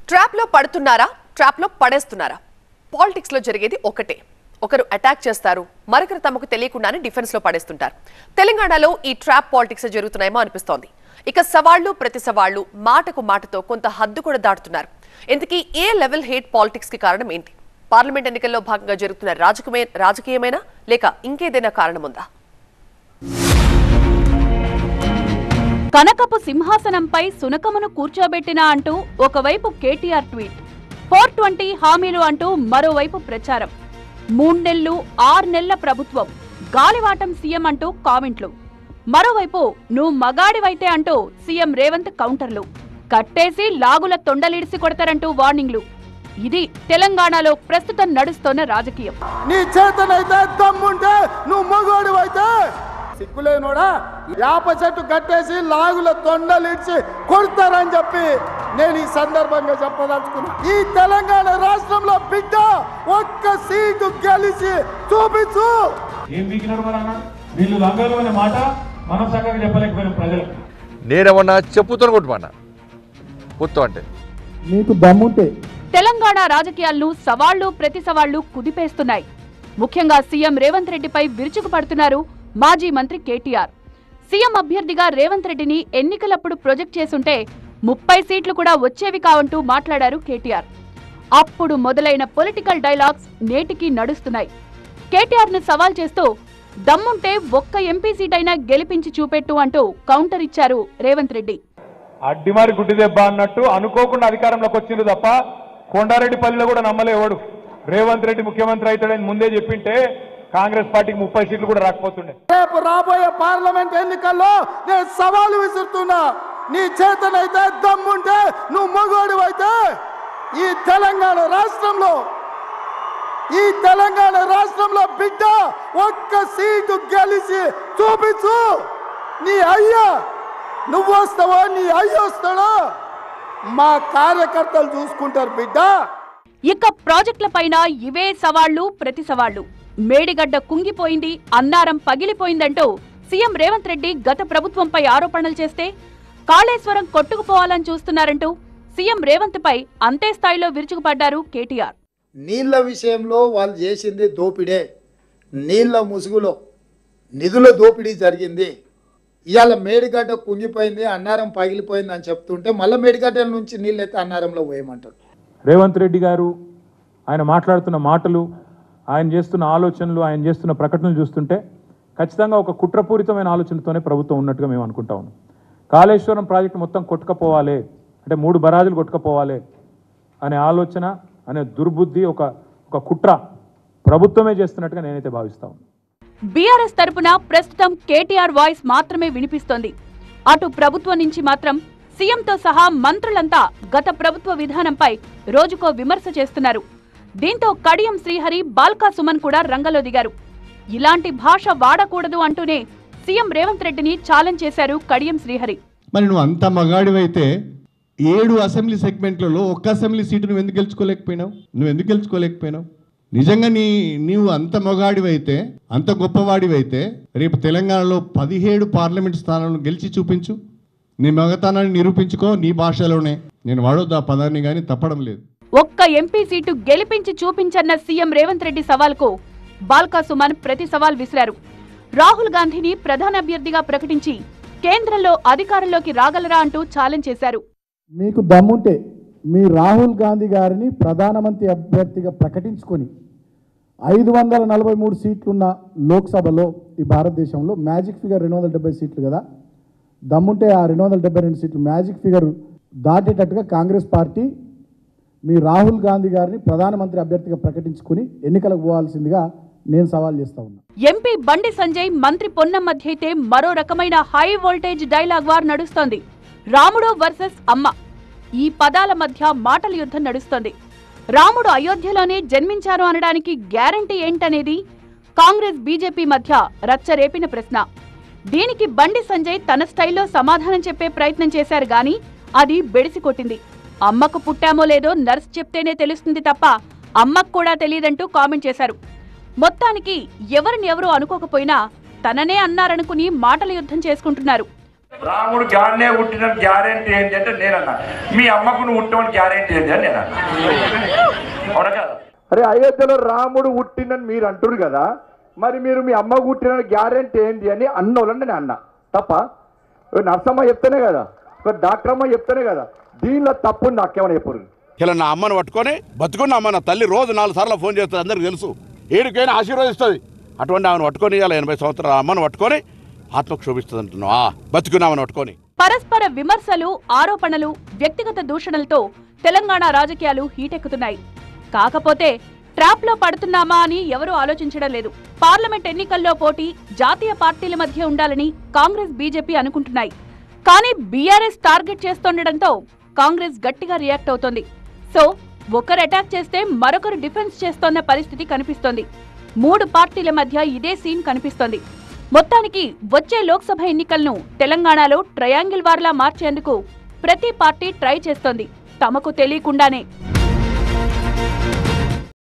trap లో పడుతున్నారా trap లో పడేస్తున్నారా పాలిటిక్స్ లో జరిగేది ఒకటే ఒకరు అటాక్ చేస్తారు మరొకరు తమకు తెలియకుండానే డిఫెన్స్ లో పడేస్తుంటారు తెలంగాణలో ఈ ట్రాప్ పాలిటిక్స్ జరుగుతున్నాయేమో అనిపిస్తోంది ఇక సవాళ్లు ప్రతి సవాళ్లు మాటకు మాటతో కొంత హద్దు కూడా దాటుతున్నారు ఇంతకీ ఏ లెవెల్ హేట్ పాలిటిక్స్ కి కారణం ఏంటి పార్లమెంట్ ఎన్నికల్లో భాగంగా జరుగుతున్న రాజకీయమే రాజకీయమేనా లేక ఇంకేదైనా కారణం ఉందా కనకపు సింహాసనంపై సునకమును కూర్చోబెట్టినా అంటూ ఒకవైపు కేటీఆర్ ట్వీట్ ఫోర్ ట్వంటీ హామీలు అంటూ మరోవైపు ప్రచారం మూణ్నెల్లు ఆరు నెలల ప్రభుత్వం గాలివాటం సీఎం అంటూ కామెంట్లు మరోవైపు నువ్వు మగాడివైతే అంటూ సీఎం రేవంత్ కౌంటర్లు కట్టేసి లాగుల తొండలిడిసి కొడతారంటూ వార్నింగ్లు ఇది తెలంగాణలో ప్రస్తుతం నడుస్తోన్న రాజకీయం నీ చేతనైతే దమ్ముంటే నువ్వు మగోడివైతే సిగ్గులేనోడా యాప చెట్టు కట్టేసి లాగుల తొండలిడ్చి కొడతారని చెప్పి నేను ఈ సందర్భంగా చెప్పదలుచుకున్నా ఈ తెలంగాణ రాష్ట్రంలో బిడ్డ ఒక్క సీటు గెలిచి చూపించు ఏం వీకినాడు మన అన్న వీళ్ళు లంగాలు అనే మాట మనం చక్కగా చెప్పలేకపోయిన ప్రజలకు నేనేమన్నా చెప్పుతో కొట్టుమన్నా పొత్తు అంటే నీకు దమ్ముంటే తెలంగాణ రాజకీయాలను సవాళ్లు ప్రతి సవాళ్లు కుదిపేస్తున్నాయి ముఖ్యంగా సీఎం రేవంత్ రెడ్డిపై విరుచుకుపడుతున్నారు మాజీ మంత్రి కేటీఆర్ సీఎం అభ్యర్థిగా రేవంత్ రెడ్డిని ఎన్నికలప్పుడు ప్రొజెక్ట్ చేసుంటే ముప్పై సీట్లు కూడా వచ్చేవి కావంటూ మాట్లాడారు కేటీఆర్ అప్పుడు మొదలైన పొలిటికల్ డైలాగ్స్ నేటికి నడుస్తున్నాయి కేటీఆర్ ను సవాల్ చేస్తూ దమ్ముంటే ఒక్క ఎంపీ సీట్ అయినా గెలిపించి చూపెట్టు అంటూ కౌంటర్ ఇచ్చారు రేవంత్ రెడ్డి అడ్డిమారి గుడ్డి దెబ్బ అన్నట్టు అనుకోకుండా అధికారంలోకి వచ్చింది తప్ప కొండారెడ్డిపల్లిలో కూడా నమ్మలేవాడు రేవంత్ రెడ్డి ముఖ్యమంత్రి అవుతాడని ముందే చెప్పింటే కాంగ్రెస్ పార్టీకి ముప్పై సీట్లు కూడా రాకపోతుండే రేపు రాబోయే పార్లమెంట్ ఎన్నికల్లో నేను సవాలు విసురుతున్నా నీ చేతనైతే దమ్ముంటే నువ్వు మగోడివైతే ఈ తెలంగాణ రాష్ట్రంలో ఈ తెలంగాణ రాష్ట్రంలో బిడ్డ ఒక్క సీటు గెలిచి చూపించు నీ అయ్యా నువ్వు వస్తావో నీ అయ్య వస్తాడో మా కార్యకర్తలు చూసుకుంటారు బిడ్డ ఇక ప్రాజెక్టులపైన ఇవే సవాళ్లు ప్రతి సవాళ్లు మేడిగడ్డ కుంగిపోయింది అన్నారం పగిలిపోయిందంటూ సీఎం రేవంత్ రెడ్డి గత ప్రభుత్వంపై ఆరోపణలు చేస్తే కాళేశ్వరం కొట్టుకుపోవాలని చూస్తున్నారంటూ సీఎం రేవంత్ పై అంతే స్థాయిలో విరుచుకుపడ్డారు కేటీఆర్ నీళ్ళ విషయంలో వాళ్ళు చేసింది దోపిడే నీళ్ళ ముసుగులో నిధుల దోపిడీ జరిగింది ఇవాళ మేడిగడ్డ కుంగిపోయింది అన్నారం పగిలిపోయింది అని చెప్తుంటే మళ్ళీ మేడిగడ్డ నుంచి నీళ్ళు అయితే అన్నారంలో పోయమంటారు రేవంత్ రెడ్డి గారు ఆయన మాట్లాడుతున్న మాటలు ఆయన చేస్తున్న ఆలోచనలు ఆయన చేస్తున్న ప్రకటనలు చూస్తుంటే ఖచ్చితంగా ఒక కుట్రపూరితమైన ఆలోచనతోనే ప్రభుత్వం ఉన్నట్టుగా మేము అనుకుంటా ఉన్నాం కాళేశ్వరం ప్రాజెక్టు మొత్తం కొట్టుకపోవాలి అంటే మూడు బరాజులు కొట్టుకపోవాలి అనే ఆలోచన అనే దుర్బుద్ధి ఒక ఒక కుట్ర ప్రభుత్వమే చేస్తున్నట్టుగా నేనైతే భావిస్తా ఉన్నాను బీఆర్ఎస్ తరపున ప్రస్తుతం కేటీఆర్ వాయిస్ మాత్రమే వినిపిస్తోంది అటు ప్రభుత్వం నుంచి మాత్రం సీఎంతో సహా మంత్రులంతా గత ప్రభుత్వ విధానంపై రోజుకో విమర్శ చేస్తున్నారు దీంతో కడియం శ్రీహరి బాల్కా సుమన్ కూడా రంగంలో దిగారు ఇలాంటి భాష వాడకూడదు అంటూనే సీఎం రేవంత్ రెడ్డిని ఛాలెంజ్ చేశారు కడియం శ్రీహరి మరి నువ్వు అంత మగాడివైతే ఏడు అసెంబ్లీ సెగ్మెంట్లలో ఒక్క అసెంబ్లీ సీటు నువ్వు ఎందుకు గెలుచుకోలేకపోయినావు నువ్వు ఎందుకు గెలుచుకోలేకపోయినావు నిజంగా నీ నీవు అంత మగాడివైతే అంత గొప్పవాడివైతే రేపు తెలంగాణలో పదిహేడు పార్లమెంట్ స్థానాలను గెలిచి చూపించు నీ మగతనాన్ని నిరూపించుకో నీ భాషలోనే నేను వాడొద్దు ఆ పదాన్ని కానీ తప్పడం లేదు ఒక్క ఎంపీ సీటు గెలిపించి చూపించన్న సీఎం రేవంత్ రెడ్డి సవాల్కు బాల్కా సుమన్ ప్రతి సవాల్ విసిరారు రాహుల్ గాంధీని ప్రధాన అభ్యర్థిగా ప్రకటించి కేంద్రంలో అధికారంలోకి రాగలరా అంటూ ఛాలెంజ్ చేశారు మీకు దమ్ముంటే మీ రాహుల్ గాంధీ గారిని ప్రధానమంత్రి అభ్యర్థిగా ప్రకటించుకొని ఐదు వందల నలభై మూడు సీట్లున్న లోక్సభలో ఈ భారతదేశంలో మ్యాజిక్ ఫిగర్ రెండు వందల డెబ్బై సీట్లు కదా దమ్ముంటే ఆ రెండు వందల డెబ్బై రెండు సీట్లు మ్యాజిక్ ఫిగర్ దాటేటట్టుగా కాంగ్రెస్ పార్టీ మీ రాహుల్ గాంధీ గారిని ప్రధానమంత్రి అభ్యర్థిగా ప్రకటించుకుని ఎన్నికలకు పోవాల్సిందిగా నేను సవాల్ చేస్తా ఉన్నా ఎంపీ బండి సంజయ్ మంత్రి పొన్నం మధ్య అయితే మరో రకమైన హై వోల్టేజ్ డైలాగ్ వార్ నడుస్తోంది రాముడు వర్సెస్ అమ్మ ఈ పదాల మధ్య మాటల యుద్ధం నడుస్తోంది రాముడు అయోధ్యలోనే జన్మించారు అనడానికి గ్యారంటీ ఏంటనేది కాంగ్రెస్ బీజేపీ మధ్య రచ్చరేపిన ప్రశ్న దీనికి బండి సంజయ్ తన స్టైల్లో సమాధానం చెప్పే ప్రయత్నం చేశారు గాని అది బెడిసి కొట్టింది అమ్మకు పుట్టామో లేదో నర్స్ చెప్తేనే తెలుస్తుంది తప్ప అమ్మకు కూడా తెలియదంటూ కామెంట్ చేశారు మొత్తానికి ఎవరిని ఎవరు అనుకోకపోయినా తననే అన్నారనుకుని మాటల యుద్ధం చేసుకుంటున్నారు రాముడు గాన్నే పుట్టిన గ్యారెంటీ ఏంటి అంటే నేనన్నా మీ అమ్మకు నువ్వు పుట్టమని గ్యారెంటీ ఏంటి అని నేను అన్నా అవునా కదా అరే అయోధ్యలో రాముడు పుట్టిందని మీరు అంటున్నారు కదా మరి మీరు మీ అమ్మ పుట్టిన గ్యారెంటీ ఏంటి అని అన్నోళ్ళని నేను అన్న తప్ప ఓ నర్సమ్మ చెప్తేనే కదా ఒక డాక్టర్ అమ్మ చెప్తేనే కదా దీనిలో తప్పు నాకేమైనా చెప్పరు ఇలా నా అమ్మను పట్టుకొని బతుకున్న అమ్మ నా తల్లి రోజు నాలుగు సార్లు ఫోన్ చేస్తుంది అందరికి తెలుసు ఏడికైనా ఆశీర్వదిస్తుంది అటువంటి ఆమెను పట్టుకొని ఇలా ఎనభై సంవత్సరాల అమ్మను పట్టుకొని ఆత్మకు శోభిస్తుంది అంటున్నావు ఆ, బతుకున్న ఆమెను పట్టుకొని పరస్పర విమర్శలు ఆరోపణలు వ్యక్తిగత దూషణలతో తెలంగాణ రాజకీయాలు హీటెక్కుతున్నాయి కాకపోతే ట్రాప్ లో పడుతున్నామా అని ఎవరూ ఆలోచించడం లేదు పార్లమెంట్ ఎన్నికల్లో పోటీ జాతీయ పార్టీల మధ్య ఉండాలని కాంగ్రెస్ బీజేపీ అనుకుంటున్నాయి కానీ బీఆర్ఎస్ టార్గెట్ చేస్తుండటంతో కాంగ్రెస్ గట్టిగా రియాక్ట్ అవుతోంది సో ఒకరు అటాక్ చేస్తే మరొకరు డిఫెన్స్ చేస్తోన్న పరిస్థితి కనిపిస్తోంది మూడు పార్టీల మధ్య ఇదే సీన్ కనిపిస్తోంది మొత్తానికి వచ్చే లోక్సభ ఎన్నికలను తెలంగాణలో ట్రయాంగిల్ వార్లా మార్చేందుకు ప్రతి పార్టీ ట్రై చేస్తోంది తమకు తెలియకుండానే